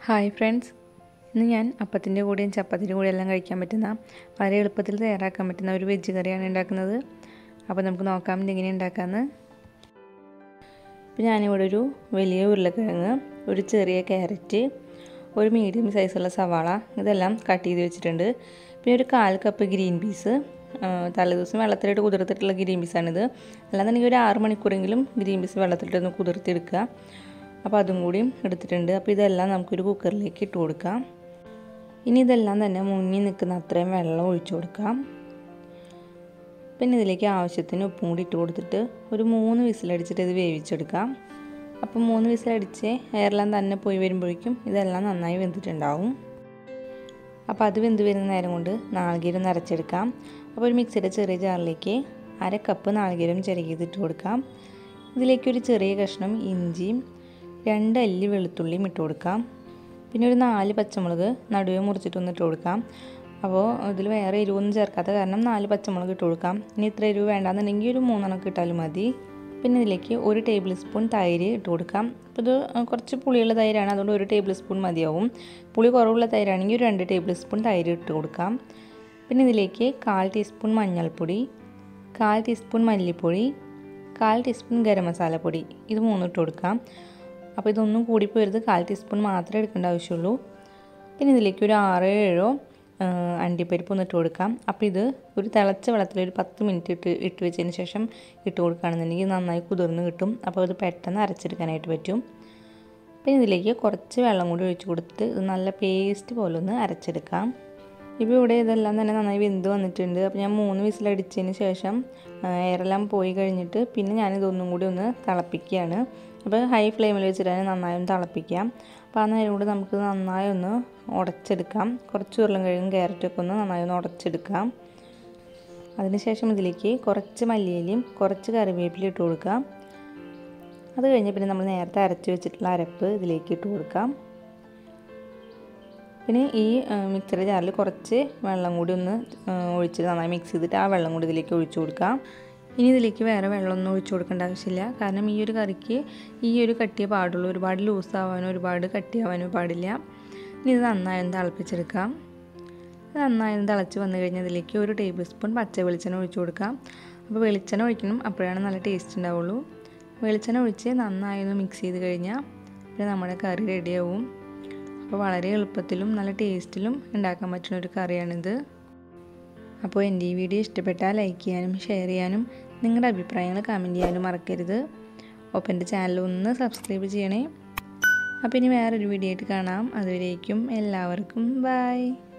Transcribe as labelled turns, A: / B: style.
A: hi friends ഇന്ന് ഞാൻ അപ്പത്തിൻ്റെ കൂടെയും ചപ്പാത്തിൻ്റെ കൂടെയും എല്ലാം കഴിക്കാൻ പറ്റുന്ന വളരെ എളുപ്പത്തിൽ തയ്യാറാക്കാൻ പറ്റുന്ന ഒരു വെജ് കറിയാണ് ഉണ്ടാക്കുന്നത് അപ്പോൾ നമുക്ക് നോക്കാം ഇതെങ്ങനെ ഉണ്ടാക്കാമെന്ന് ഇപ്പോൾ ഞാനിവിടെ ഒരു വലിയ ഉരുളക്കിഴങ്ങ് ഒരു ചെറിയ ക്യാരറ്റ് ഒരു മീഡിയം സൈസുള്ള സവാള ഇതെല്ലാം കട്ട് ചെയ്ത് വെച്ചിട്ടുണ്ട് പിന്നെ ഒരു കാൽ കപ്പ് ഗ്രീൻ പീസ് തലേദിവസം വെള്ളത്തിലിട്ട് കുതിർത്തിട്ടുള്ള ഗ്രീൻ പീസാണിത് അല്ലാന്നുണ്ടെങ്കിൽ ഒരു ആറ് മണിക്കൂറെങ്കിലും ഗ്രീൻ പീസ് വെള്ളത്തിലിട്ടൊന്ന് കുതിർത്തിയെടുക്കുക അപ്പോൾ അതും കൂടിയും എടുത്തിട്ടുണ്ട് അപ്പോൾ ഇതെല്ലാം നമുക്കൊരു കുക്കറിലേക്ക് ഇട്ട് കൊടുക്കാം ഇനി ഇതെല്ലാം തന്നെ മുങ്ങി നിൽക്കുന്ന അത്രയും വെള്ളം ഒഴിച്ചു കൊടുക്കാം പിന്നെ ഇതിലേക്ക് ആവശ്യത്തിന് ഉപ്പും കൂടി ഇട്ട് കൊടുത്തിട്ട് ഒരു മൂന്ന് വിസിലടിച്ചിട്ട് ഇത് വേവിച്ചെടുക്കാം അപ്പോൾ മൂന്ന് വിസിലടിച്ച് എയറെല്ലാം തന്നെ പോയി വരുമ്പോഴേക്കും ഇതെല്ലാം നന്നായി വെന്തിട്ടുണ്ടാവും അപ്പോൾ അത് വെന്ത് വരുന്ന നേരം കൊണ്ട് നാളികേരം നിറച്ചെടുക്കാം അപ്പോൾ ഒരു മിക്സിയുടെ ചെറിയ ജാറിലേക്ക് അര കപ്പ് നാളികേരം ചിരകിയതിട്ട് കൊടുക്കാം ഇതിലേക്ക് ഒരു ചെറിയ കഷ്ണം ഇഞ്ചിയും രണ്ട് അല്ലി വെളുത്തുള്ളിയും ഇട്ട് കൊടുക്കാം പിന്നെ ഒരു നാല് പച്ചമുളക് നടുവെ മുറിച്ചിട്ടൊന്ന് ഇട്ട് കൊടുക്കാം അപ്പോൾ ഇതിൽ വേറെ എരിവൊന്നും ചേർക്കാത്ത കാരണം നാല് പച്ചമുളക് ഇട്ട് കൊടുക്കാം ഇനി ഇത്ര എരിവ് വേണ്ടാന്നുണ്ടെങ്കിൽ ഒരു മൂന്നെണ്ണം ഇട്ടാലും മതി പിന്നെ ഇതിലേക്ക് ഒരു ടേബിൾ സ്പൂൺ തൈര് ഇട്ട് കൊടുക്കാം അപ്പോൾ ഇത് കുറച്ച് പുളിയുള്ള തൈരാണ് അതുകൊണ്ട് ഒരു ടേബിൾ സ്പൂൺ മതിയാവും പുളി കുറവുള്ള തൈരാണെങ്കിൽ ഒരു രണ്ട് ടേബിൾ സ്പൂൺ തൈര് ഇട്ട് കൊടുക്കാം പിന്നെ ഇതിലേക്ക് കാൽ ടീസ്പൂൺ മഞ്ഞൾപ്പൊടി കാൽ ടീസ്പൂൺ മല്ലിപ്പൊടി കാൽ ടീസ്പൂൺ ഗരം മസാലപ്പൊടി ഇത് മൂന്നും ഇട്ട് കൊടുക്കാം അപ്പോൾ ഇതൊന്നും കൂടിപ്പോരുത് കാൽ ടീസ്പൂൺ മാത്രമേ എടുക്കേണ്ട ആവശ്യമുള്ളൂ പിന്നെ ഇതിലേക്ക് ഒരു ആറോ ഏഴോ അണ്ടിപ്പരിപ്പ് ഒന്ന് ഇട്ട് കൊടുക്കാം അപ്പോൾ ഇത് ഒരു തിളച്ച വെള്ളത്തിൽ ഒരു പത്ത് മിനിറ്റ് ഇട്ട് ഇട്ട് വെച്ചതിന് ശേഷം ഇട്ട് കൊടുക്കുകയാണെന്നുണ്ടെങ്കിൽ നന്നായി കുതിർന്ന് കിട്ടും അപ്പോൾ ഇത് പെട്ടെന്ന് അരച്ചെടുക്കാനായിട്ട് പറ്റും പിന്നെ ഇതിലേക്ക് കുറച്ച് വെള്ളം കൂടി ഒഴിച്ച് കൊടുത്ത് ഇത് നല്ല പേസ്റ്റ് പോലെ ഒന്ന് അരച്ചെടുക്കാം ഇപ്പോൾ ഇവിടെ ഇതെല്ലാം തന്നെ നന്നായി വെന്ത് വന്നിട്ടുണ്ട് അപ്പോൾ ഞാൻ മൂന്ന് വിസിലടിച്ചതിന് ശേഷം എയറെല്ലാം പോയി കഴിഞ്ഞിട്ട് പിന്നെ ഞാനിതൊന്നും കൂടി ഒന്ന് തിളപ്പിക്കുകയാണ് അപ്പോൾ ഹൈ ഫ്ലെയിമിൽ വെച്ചിട്ട് തന്നെ നന്നായി ഒന്ന് തിളപ്പിക്കാം അപ്പോൾ ആ നേരം കൂടി നമുക്ക് നന്നായി ഒന്ന് ഉടച്ചെടുക്കാം കുറച്ച് ഉരുളൻകിഴങ്ങും ക്യാരറ്റൊക്കെ ഒന്ന് നന്നായി ഒന്ന് ഉടച്ചെടുക്കാം അതിനുശേഷം ഇതിലേക്ക് കുറച്ച് മല്ലിയിലയും കുറച്ച് കറിവേപ്പില ഇട്ട് കൊടുക്കാം അത് കഴിഞ്ഞ് പിന്നെ നമ്മൾ നേരത്തെ അരച്ച് വെച്ചിട്ടുള്ള അരപ്പ് ഇതിലേക്ക് ഇട്ട് കൊടുക്കാം പിന്നെ ഈ മിക്സറി ജാറിൽ കുറച്ച് വെള്ളം കൂടി ഒന്ന് ഒഴിച്ച് നന്നായി മിക്സ് ചെയ്തിട്ട് ആ വെള്ളം കൂടി ഇതിലേക്ക് ഒഴിച്ചു കൊടുക്കാം ഇനി ഇതിലേക്ക് വേറെ വെള്ളമൊന്നും ഒഴിച്ചു കൊടുക്കേണ്ട ആവശ്യമില്ല കാരണം ഈ ഒരു കറിക്ക് ഈ ഒരു കട്ടിയേ പാടുള്ളൂ ഒരുപാട് ലൂസ് ആവാനോ ഒരുപാട് കട്ടിയാവാനോ പാടില്ല ഇനി ഇത് നന്നായി ഒന്ന് തിളപ്പിച്ചെടുക്കാം നന്നായി ഒന്ന് തിളച്ച് വന്നു കഴിഞ്ഞാൽ ഇതിലേക്ക് ഒരു ടേബിൾ സ്പൂൺ പച്ച വെളിച്ചെണ്ണ ഒഴിച്ചു കൊടുക്കാം അപ്പോൾ വെളിച്ചെണ്ണ ഒഴിക്കണം അപ്പോഴാണ് നല്ല ടേസ്റ്റ് ഉണ്ടാവുള്ളൂ വെളിച്ചെണ്ണ ഒഴിച്ച് നന്നായി ഒന്ന് മിക്സ് ചെയ്ത് കഴിഞ്ഞാൽ പിന്നെ നമ്മുടെ കറി റെഡിയാവും അപ്പോൾ വളരെ എളുപ്പത്തിലും നല്ല ടേസ്റ്റിലും ഉണ്ടാക്കാൻ പറ്റുന്ന ഒരു കറിയാണിത് അപ്പോൾ എൻ്റെ ഈ വീഡിയോ ഇഷ്ടപ്പെട്ടാൽ ലൈക്ക് ചെയ്യാനും ഷെയർ ചെയ്യാനും നിങ്ങളുടെ അഭിപ്രായങ്ങൾ കമൻറ്റ് ചെയ്യാനും മറക്കരുത് ഒപ്പം എൻ്റെ ചാനൽ ഒന്ന് സബ്സ്ക്രൈബ് ചെയ്യണേ അപ്പോൾ ഇനി വേറൊരു വീഡിയോ ആയിട്ട് കാണാം അതുവരേക്കും എല്ലാവർക്കും ബൈ